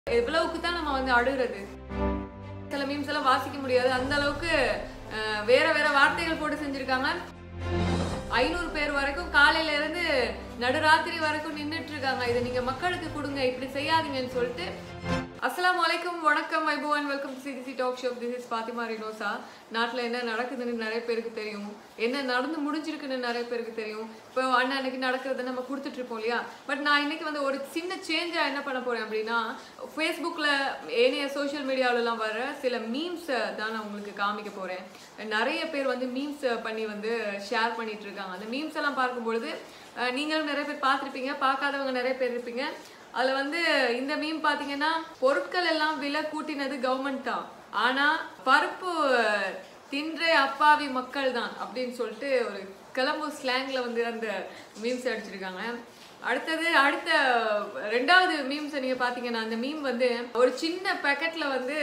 எவ்வளவுக்கு தான் நம்ம வந்து அழுகிறது சில மீம்ஸ் எல்லாம் வாசிக்க முடியாது அந்த அளவுக்கு அஹ், வேற வேற வார்த்தைகள் போட்டு செஞ்சிருக்காங்க ஐநூறு பேர் வரைக்கும் காலையில இருந்து நடுராத்திரி வரைக்கும் நின்னுட்டு இருக்காங்க இதை நீங்க மக்களுக்கு கொடுங்க இப்படி செய்யாதீங்கன்னு சொல்லிட்டு அஸ்ஸலாமு அலைக்கும் வணக்கம் ஐபோன் welcome to CDC talk shop this is Fathima Rinosa நாட்டில் என்ன நடக்குதுன்னு நிறைய பேருக்கு தெரியும் என்ன நடந்து முடிஞ்சிருக்குன்னு நிறைய பேருக்கு தெரியும் இப்போ அண்ணன் அன்னைக்கு நடக்கிறத நம்ம கொடுத்துட்டு இருப்போம் இல்லையா பட் நான் இன்னைக்கு வந்து ஒரு சின்ன சேஞ்சா என்ன பண்ண போறேன் அப்படின்னா ஃபேஸ்புக்கில் ஏனைய சோஷியல் மீடியாவிலலாம் வர சில மீம்ஸை தான் நான் உங்களுக்கு காமிக்க போறேன் நிறைய பேர் வந்து மீம்ஸ் பண்ணி வந்து ஷேர் பண்ணிட்டு இருக்காங்க அந்த மீம்ஸ் எல்லாம் பார்க்கும்பொழுது அஹ், நீங்களும் நிறைய பேர் பார்த்துருப்பீங்க பார்க்காதவங்க நிறைய பேர் இருப்பீங்க அதுல வந்து இந்த மீம் பாத்தீங்கன்னா பொருட்கள் எல்லாம் விலை கூட்டினது கவர்மெண்ட் தான் ஆனா பருப்பு தின்ற அப்பாவி மக்கள் தான் அப்படின்னு சொல்லிட்டு ஒரு கிளம்பு ஸ்லாங்ல வந்து அந்த மீம்ஸ் அடிச்சிருக்காங்க அடுத்தது அடுத்த ரெண்டாவது மீம்ஸ் நீங்க பாத்தீங்கன்னா அந்த மீம் வந்து ஒரு சின்ன பேக்கெட்ல வந்து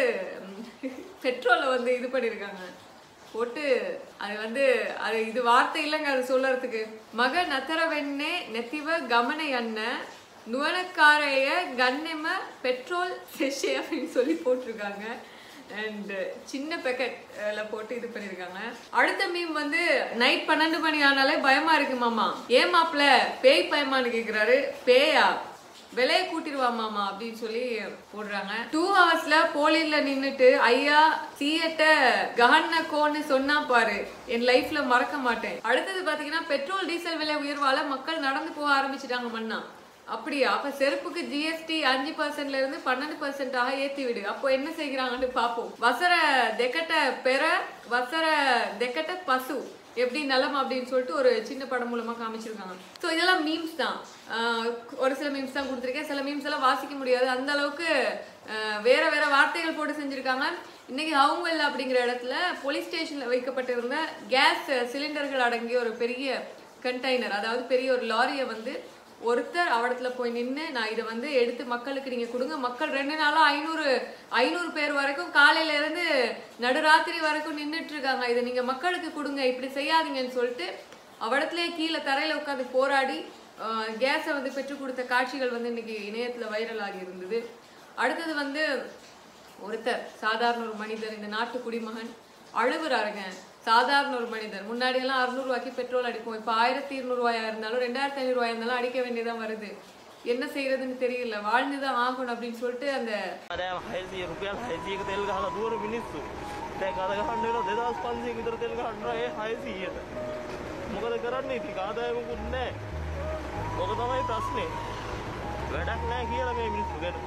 பெட்ரோலை வந்து இது பண்ணிருக்காங்க போட்டு அது வந்து அது இது வார்த்தை இல்லைங்க அது சொல்லறதுக்கு மக நத்தரவெண்ணே நெத்திவ கமனை அண்ணன் நுவனக்காரைய கண்ணிம பெட்ரோல் செஷே அப்படின்னு சொல்லி போட்டிருக்காங்க அண்ட் சின்ன பேக்கெட்ல போட்டு இது பண்ணிருக்காங்க அடுத்த மீம் வந்து நைட் பன்னெண்டு மணி ஆனாலே பயமா இருக்கு மாமா ஏன் மாப்ள பேய் பயமான்னு கேக்குறாரு பேயா விலையை கூட்டிடுவா மாமா அப்படின்னு சொல்லி போடுறாங்க டூ ஹவர்ஸ்ல போலியில நின்னுட்டு ஐயா சீயட்ட கஹன்ன கோன்னு சொன்னா பாரு என் லைஃப்ல மறக்க மாட்டேன் அடுத்தது பாத்தீங்கன்னா பெட்ரோல் டீசல் விலை உயர்வால மக்கள் நடந்து போக ஆரம்பிச்சிட்டாங்க மண்ணா அப்படியா அப்ப செருப்புக்கு ஜிஎஸ்டி அஞ்சு பர்சன்ட்ல இருந்து பன்னெண்டு பர்சன்டாக ஏத்தி விடு அப்போ என்ன செய்கிறாங்கன்னு பாப்போம் வசர தெக்கட்ட பெற வசர தெக்கட்ட பசு எப்படி நலம் அப்படின்னு சொல்லிட்டு ஒரு சின்ன படம் மூலமா காமிச்சிருக்காங்க ஸோ இதெல்லாம் மீம்ஸ் தான் ஆஹ் ஒரு சில மீம்ஸ் தான் கொடுத்துருக்கேன் சில மீம்ஸ் எல்லாம் வாசிக்க முடியாது அந்த அளவுக்கு ஆஹ் வேற வேற வார்த்தைகள் போட்டு செஞ்சிருக்காங்க இன்னைக்கு ஹவுங்கல் அப்படிங்கிற இடத்துல போலீஸ் ஸ்டேஷன்ல வைக்கப்பட்டிருந்த கேஸ் சிலிண்டர்கள் அடங்கிய ஒரு பெரிய கண்டெய்னர் அதாவது பெரிய ஒரு லாரியை வந்து ஒருத்தர் அவடத்துல போய் நின்று நான் இதை வந்து எடுத்து மக்களுக்கு நீங்க கொடுங்க மக்கள் ரெண்டு நாளா ஐநூறு ஐநூறு பேர் வரைக்கும் காலையில இருந்து நடுராத்திரி வரைக்கும் நின்னுட்டு இருக்காங்க இதை நீங்க மக்களுக்கு கொடுங்க இப்படி செய்யாதீங்கன்னு சொல்லிட்டு அவடத்துலயே கீழே தரையில உட்காந்து போராடி கேஸை வந்து பெற்றுக் கொடுத்த காட்சிகள் வந்து இன்னைக்கு இணையத்துல வைரல் ஆகி இருந்தது அடுத்தது வந்து ஒருத்தர் சாதாரண ஒரு மனிதர் இந்த நாட்டு குடிமகன் அழுகுறாருங்க சாதாரண ஒரு மனிதர் முன்னாடி எல்லாம் அறுநூறுவாய்க்கு பெட்ரோல் அடிப்போம் இப்போ ஆயிரத்தி இருநூறுவாயா இருந்தாலும் ரெண்டாயிரத்தி ஐநூறுவாயா இருந்தாலும் அடிக்க வேண்டியதான் வருது என்ன செய்யறதுன்னு தெரியல வாழ்ந்துதான் ஆகணும் அப்படின்னு சொல்லிட்டு அந்த දැම් හයිසිය රුපියල් හයිසියක තෙල් ගහල දුවර මිනිස්සු දැ අද ගහන්න වෙන දෙදස් පන්සිය විතර තෙල් ගන්නඒ හයසීයට මොකද කරන්න ඉති ආදායමකුත් නෑ ඔක තමයි ප්‍රශ්නය වැඩක් නෑ කියලා මේ මිනිස්සු ගැන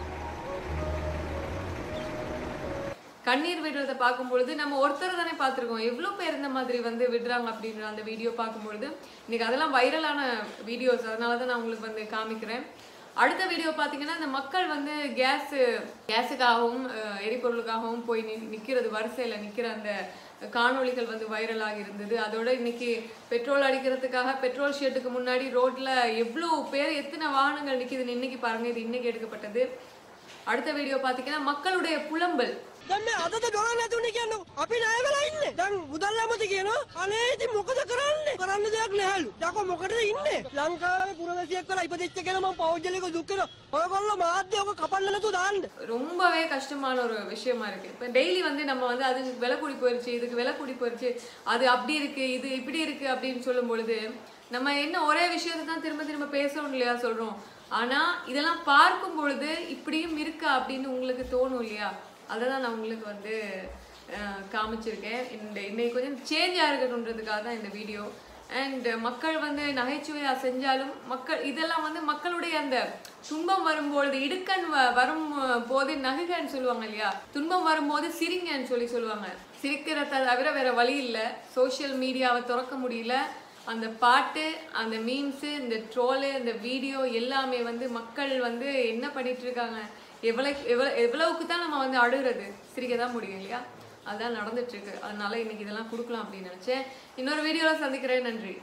கண்ணீர் விடுறதை பார்க்கும்பொழுது நம்ம ஒருத்தர் தானே பார்த்துருக்கோம் எவ்வளோ பேர் இந்த மாதிரி வந்து விடுறாங்க அப்படின்ற அந்த வீடியோ பார்க்கும்பொழுது இன்னைக்கு அதெல்லாம் வைரலான வீடியோஸ் அதனால தான் நான் உங்களுக்கு வந்து காமிக்கிறேன் அடுத்த வீடியோ பார்த்தீங்கன்னா இந்த மக்கள் வந்து கேஸ் கேஸுக்காகவும் அஹ், எரிபொருளுக்காகவும் போய் நி நிற்கிறது வரிசையில் நிற்கிற அந்த காணொளிகள் வந்து வைரலாகி இருந்தது அதோட இன்னைக்கு பெட்ரோல் அடிக்கிறதுக்காக பெட்ரோல் ஷெட்டுக்கு முன்னாடி ரோட்ல எவ்வளோ பேர் எத்தனை வாகனங்கள் நிற்கிதுன்னு இன்னைக்கு பாருங்க இது இன்னைக்கு எடுக்கப்பட்டது அடுத்த வீடியோ பார்த்தீங்கன்னா மக்களுடைய புலம்பல் දැන් මේ අදද ගොඩක් නැතුනේ කියන්න අපි ණය වෙලා ඉන්නේ දැන් මුදල් ඇමති කියනවා අනේ ඉතින් මොකද කරන්නේ කරන්න දෙයක් නැහැලු යකෝ මොකටද ඉන්නේ ලංකාවේ පුරවැසියෙක් වෙලා ඉපදිච්ච කෙනා මම පෞද්ගලික දුක් වෙනවා ඔයගොල්ලෝ මාධ්‍ය ඔක කපන්න නැතුව දාන්න ரொம்பவே கஷ்டமான ஒரு விஷயமா இருக்கு இப்போ டெய்லி வந்து நம்ம வந்து அது விலை கூடி போயிருச்சு இதுக்கு விலை கூடி போயிருச்சு அது அப்படி இருக்கு இது இப்படி இருக்கு அப்படின்னு சொல்லும் பொழுது நம்ம என்ன ஒரே விஷயத்தை தான் திரும்ப திரும்ப பேசுறோம் இல்லையா சொல்றோம் ஆனா இதெல்லாம் பார்க்கும் பொழுது இப்படியும் இருக்கா அப்படின்னு உங்களுக்கு தோணும் இல்லையா அதை தான் நான் உங்களுக்கு வந்து அஹ், காமிச்சிருக்கேன் இந்த இன்னைக்கு கொஞ்சம் சேஞ்சாக இருக்கணுன்றதுக்காக தான் இந்த வீடியோ அண்ட் மக்கள் வந்து நகைச்சுவையா செஞ்சாலும் மக்கள் இதெல்லாம் வந்து மக்களுடைய அந்த துன்பம் வரும்பொழுது இடுக்கண் வ- வரும் போது நகுகன்னு சொல்லுவாங்க இல்லையா துன்பம் வரும்போது சிரிங்கன்னு சொல்லி சொல்லுவாங்க சிரிக்கிறத தவிர வேற வழி இல்லை சோஷியல் மீடியாவை திறக்க முடியல அந்த பாட்டு அந்த மீம்ஸு இந்த ட்ரோலு இந்த வீடியோ எல்லாமே வந்து மக்கள் வந்து என்ன பண்ணிட்டு இருக்காங்க எவ்வளோ எவ்வளோ எவ்வளவுக்கு தான் நம்ம வந்து அழுகிறது சிரிக்க தான் முடியும் இல்லையா அதான் நடந்துட்டு இருக்கு அதனால இன்னைக்கு இதெல்லாம் கொடுக்கலாம் அப்படின்னு நினைச்சேன் இன்னொரு வீடியோல சந்திக்கிறேன் நன்றி